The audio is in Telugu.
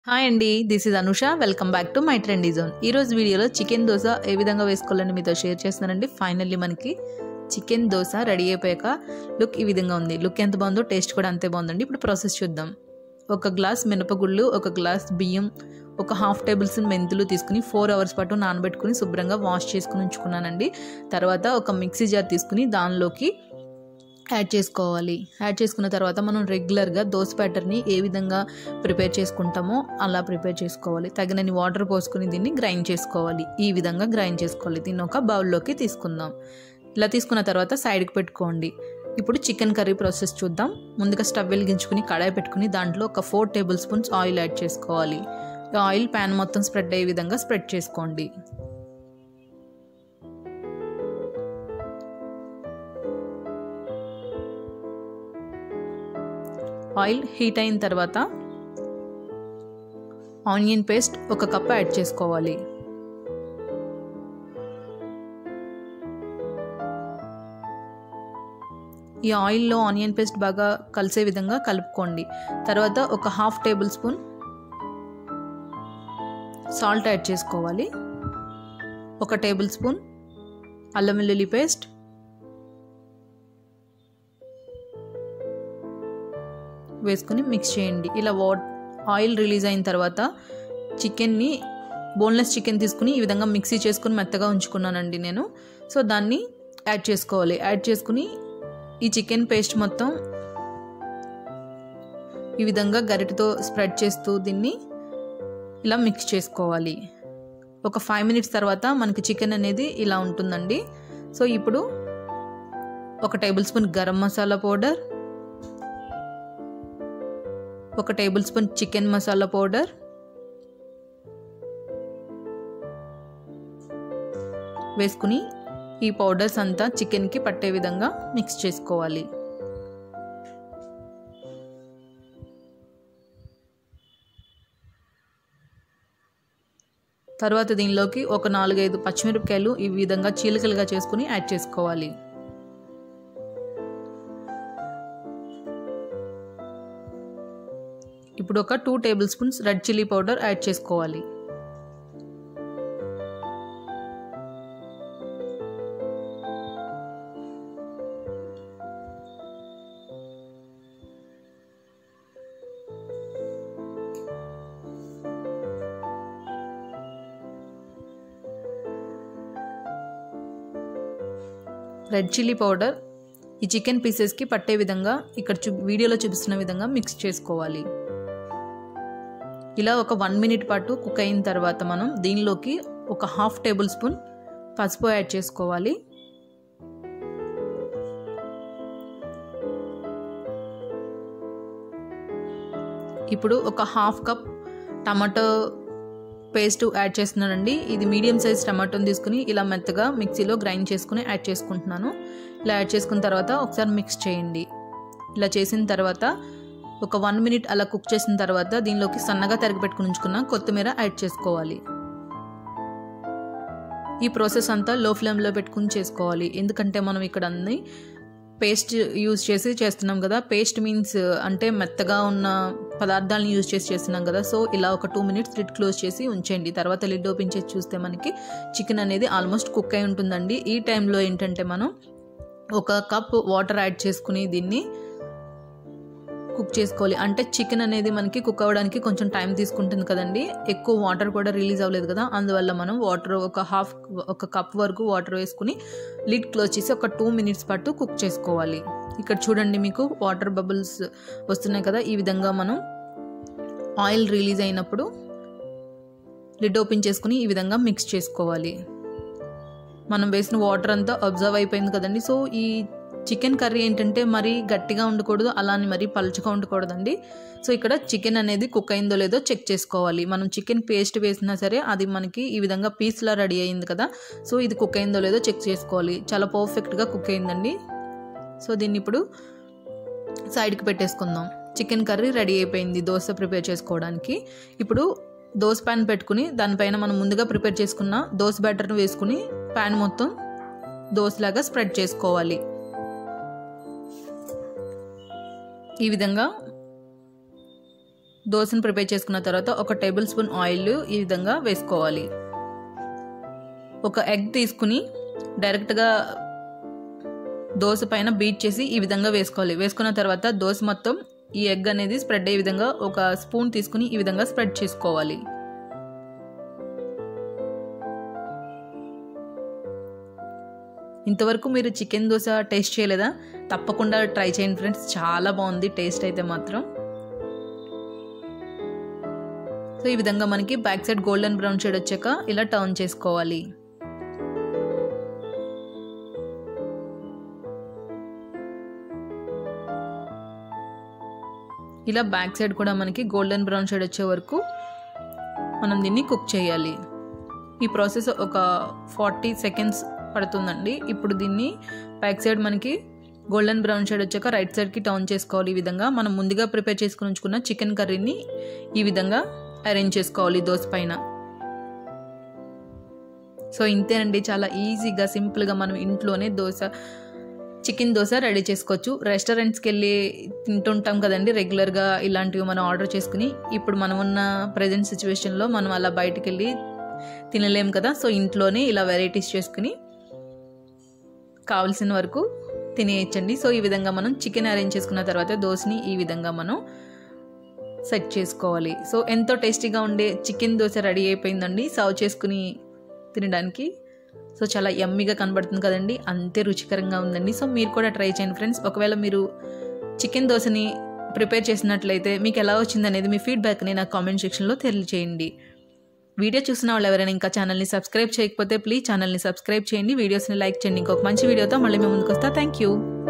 హాయ్ అండి this is Anusha welcome back to my trendy zone ఈరోజు వీడియోలో చికెన్ దోశ ఏ విధంగా వేసుకోవాలని మీతో షేర్ చేస్తున్నానండి ఫైనల్లీ మనకి చికెన్ దోశ రెడీ అయిపోయాక లుక్ ఈ విధంగా ఉంది లుక్ ఎంత బాగుందో టేస్ట్ కూడా అంతే బాగుందండి ఇప్పుడు ప్రాసెస్ చూద్దాం ఒక గ్లాస్ మినపగుళ్ళు ఒక గ్లాస్ బియ్యం ఒక హాఫ్ టేబుల్ స్పూన్ మెంతులు తీసుకుని ఫోర్ అవర్స్ పాటు నానబెట్టుకుని శుభ్రంగా వాష్ చేసుకుని ఉంచుకున్నానండి తర్వాత ఒక మిక్సీ జార్ తీసుకుని దానిలోకి యాడ్ చేసుకోవాలి యాడ్ చేసుకున్న తర్వాత మనం రెగ్యులర్గా దోశ బ్యాటర్ని ఏ విధంగా ప్రిపేర్ చేసుకుంటామో అలా ప్రిపేర్ చేసుకోవాలి తగినన్ని వాటర్ పోసుకుని దీన్ని గ్రైండ్ చేసుకోవాలి ఈ విధంగా గ్రైండ్ చేసుకోవాలి దీన్ని ఒక బౌల్లోకి తీసుకుందాం ఇలా తీసుకున్న తర్వాత సైడ్కి పెట్టుకోండి ఇప్పుడు చికెన్ కర్రీ ప్రాసెస్ చూద్దాం ముందుగా స్టవ్ వెలిగించుకుని కడాయి పెట్టుకుని దాంట్లో ఒక four tablespoons oil add చేసుకోవాలి ఆయిల్ ప్యాన్ మొత్తం స్ప్రెడ్ అయ్యే విధంగా స్ప్రెడ్ చేసుకోండి ఆయిల్ హీట్ అయిన తర్వాత ఆనియన్ పేస్ట్ ఒక కప్ యాడ్ చేసుకోవాలి ఈ ఆయిల్లో ఆనియన్ పేస్ట్ బాగా కలిసే విధంగా కలుపుకోండి తర్వాత ఒక half tablespoon salt add చేసుకోవాలి ఒక టేబుల్ స్పూన్ అల్లం వెల్లుల్లి పేస్ట్ వేసుకొని మిక్స్ చేయండి ఇలా వాట్ ఆయిల్ రిలీజ్ అయిన తర్వాత చికెన్ని బోన్లెస్ చికెన్ తీసుకుని ఈ విధంగా మిక్సీ చేసుకుని మెత్తగా ఉంచుకున్నానండి నేను సో దాన్ని యాడ్ చేసుకోవాలి యాడ్ చేసుకుని ఈ చికెన్ పేస్ట్ మొత్తం ఈ విధంగా గరిటతో స్ప్రెడ్ చేస్తూ దీన్ని ఇలా మిక్స్ చేసుకోవాలి ఒక ఫైవ్ మినిట్స్ తర్వాత మనకి చికెన్ అనేది ఇలా ఉంటుందండి సో ఇప్పుడు ఒక tablespoon garam masala powder ఒక tablespoon chicken masala powder వేసుకుని ఈ పౌడర్స్ అంతా చికెన్కి పట్టే విధంగా మిక్స్ చేసుకోవాలి తర్వాత దీనిలోకి ఒక నాలుగైదు పచ్చిమిరపకాయలు ఈ విధంగా చీలికలుగా చేసుకుని యాడ్ చేసుకోవాలి ఇప్పుడు ఒక two tablespoons red chilli powder add చేసుకోవాలి రెడ్ చిల్లీ పౌడర్ ఈ చికెన్ పీసెస్కి పట్టే విధంగా ఇక్కడ చూ వీడియోలో చూపిస్తున్న విధంగా మిక్స్ చేసుకోవాలి ఇలా ఒక వన్ మినిట్ పాటు కుక్ అయిన తర్వాత మనం దీనిలోకి ఒక హాఫ్ టేబుల్ స్పూన్ పసుపు యాడ్ చేసుకోవాలి ఇప్పుడు ఒక half cup tomato paste add చేస్తున్నానండి ఇది మీడియం సైజ్ టమాటోని తీసుకుని ఇలా మెత్తగా మిక్సీలో గ్రైండ్ చేసుకుని యాడ్ చేసుకుంటున్నాను ఇలా యాడ్ చేసుకున్న తర్వాత ఒకసారి మిక్స్ చేయండి ఇలా చేసిన తర్వాత ఒక వన్ మినిట్ అలా కుక్ చేసిన తర్వాత దీనిలోకి సన్నగా తరిగి పెట్టుకుని ఉంచుకున్న కొత్తిమీర యాడ్ చేసుకోవాలి ఈ ప్రాసెస్ అంతా లో ఫ్లేమ్లో పెట్టుకుని చేసుకోవాలి ఎందుకంటే మనం ఇక్కడ అన్ని పేస్ట్ యూజ్ చేసి చేస్తున్నాం కదా పేస్ట్ మీన్స్ అంటే మెత్తగా ఉన్న పదార్థాలను యూజ్ చేసి చేస్తున్నాం కదా సో ఇలా ఒక టూ మినిట్స్ లిడ్ క్లోజ్ చేసి ఉంచండి తర్వాత లిడ్ ఓపెన్ చేసి చూస్తే మనకి చికెన్ అనేది ఆల్మోస్ట్ కుక్ అయి ఉంటుందండి ఈ టైంలో ఏంటంటే మనం ఒక కప్ వాటర్ యాడ్ చేసుకుని దీన్ని కుక్ చేసుకోవాలి అంటే చికెన్ అనేది మనకి కుక్ అవ్వడానికి కొంచెం టైం తీసుకుంటుంది కదండి ఎక్కువ వాటర్ కూడా రిలీజ్ అవ్వలేదు కదా అందువల్ల మనం వాటర్ ఒక హాఫ్ ఒక కప్ వరకు వాటర్ వేసుకుని లిడ్ క్లోజ్ చేసి ఒక టూ మినిట్స్ పాటు కుక్ చేసుకోవాలి ఇక్కడ చూడండి మీకు వాటర్ బబుల్స్ వస్తున్నాయి కదా ఈ విధంగా మనం ఆయిల్ రిలీజ్ అయినప్పుడు లిడ్ ఓపెన్ చేసుకుని ఈ విధంగా మిక్స్ చేసుకోవాలి మనం వేసిన వాటర్ అంతా అబ్జర్వ్ అయిపోయింది కదండి సో ఈ చికెన్ కర్రీ ఏంటంటే మరీ గట్టిగా ఉండకూడదు అలానే మరీ పలుచగా ఉండకూడదండి సో ఇక్కడ చికెన్ అనేది కుక్ అయిందో లేదో చెక్ చేసుకోవాలి మనం చికెన్ పేస్ట్ వేసినా సరే అది మనకి ఈ విధంగా పీస్లా రెడీ అయింది కదా సో ఇది కుక్ అయిందో లేదో చెక్ చేసుకోవాలి చాలా పర్ఫెక్ట్గా కుక్ అయిందండి సో దీన్ని ఇప్పుడు సైడ్కి పెట్టేసుకుందాం చికెన్ కర్రీ రెడీ అయిపోయింది దోశ ప్రిపేర్ చేసుకోవడానికి ఇప్పుడు దోశ ప్యాన్ పెట్టుకుని దానిపైన మనం ముందుగా ప్రిపేర్ చేసుకున్న దోశ బ్యాటర్ని వేసుకుని ప్యాన్ మొత్తం దోశలాగా స్ప్రెడ్ చేసుకోవాలి ఈ విధంగా దోశను ప్రిపేర్ చేసుకున్న తర్వాత ఒక టేబుల్ స్పూన్ ఆయిల్ ఈ విధంగా వేసుకోవాలి ఒక ఎగ్ తీసుకుని డైరెక్ట్గా దోశ పైన బీట్ చేసి ఈ విధంగా వేసుకోవాలి వేసుకున్న తర్వాత దోశ మొత్తం ఈ ఎగ్ అనేది స్ప్రెడ్ అయ్యే విధంగా ఒక స్పూన్ తీసుకుని ఈ విధంగా స్ప్రెడ్ చేసుకోవాలి ఇంతవరకు మీరు చికెన్ దోశ టేస్ట్ చేయలేదా తప్పకుండా ట్రై చేయండి ఫ్రెండ్స్ చాలా బాగుంది టేస్ట్ అయితే మాత్రం సో ఈ విధంగా మనకి back side golden brown shade వచ్చాక ఇలా టర్న్ చేసుకోవాలి ఇలా బ్యాక్ సైడ్ కూడా మనకి గోల్డెన్ బ్రౌన్ షేడ్ వచ్చే వరకు మనం దీన్ని కుక్ చేయాలి ఈ ప్రాసెస్ ఒక ఫార్టీ సెకండ్స్ పడుతుందండి ఇప్పుడు దీన్ని బ్యాక్ సైడ్ మనకి గోల్డెన్ బ్రౌన్ షేడ్ వచ్చాక రైట్ సైడ్కి టర్న్ చేసుకోవాలి ఈ విధంగా మనం ముందుగా ప్రిపేర్ చేసుకుని ఉంచుకున్న చికెన్ కర్రీని ఈ విధంగా అరేంజ్ చేసుకోవాలి దోశ పైన సో ఇంతేనండి చాలా ఈజీగా సింపుల్గా మనం ఇంట్లోనే దోశ చికెన్ దోశ రెడీ చేసుకోవచ్చు రెస్టారెంట్స్కి వెళ్ళి తింటుంటాం కదండి రెగ్యులర్గా ఇలాంటివి మనం ఆర్డర్ చేసుకుని ఇప్పుడు మనం ఉన్న ప్రజెంట్ సిచ్యువేషన్లో మనం అలా బయటికి వెళ్ళి తినలేం కదా సో ఇంట్లోనే ఇలా వెరైటీస్ చేసుకుని కావలసిన వరకు తినేయచ్చండి సో ఈ విధంగా మనం చికెన్ అరేంజ్ చేసుకున్న తర్వాత దోశని ఈ విధంగా మనం సెట్ చేసుకోవాలి సో ఎంతో టేస్టీగా ఉండే చికెన్ దోశ రెడీ అయిపోయిందండి సర్వ్ చేసుకుని తినడానికి సో చాలా యమ్మీగా కనబడుతుంది కదండి అంతే రుచికరంగా ఉందండి సో మీరు కూడా ట్రై చేయండి ఫ్రెండ్స్ ఒకవేళ మీరు చికెన్ దోశని ప్రిపేర్ చేసినట్లయితే మీకు ఎలా వచ్చింది అనేది మీ ఫీడ్బ్యాక్ని నాకు కామెంట్ సెక్షన్లో తెలియచేయండి వీడియో చూసిన వాళ్ళు ఎవరైనా ఇంకా ఛానల్ని సబ్స్క్రైబ్ చేయకపోతే ప్లీజ్ ఛానల్ని సబ్స్క్రైబ్ చేయండి వీడియోస్ని లైక్ చేయండి ఇంకొక మంచి వీడియోతో మళ్ళీ మేము ముందుకు వస్తా థ్యాంక్ యూ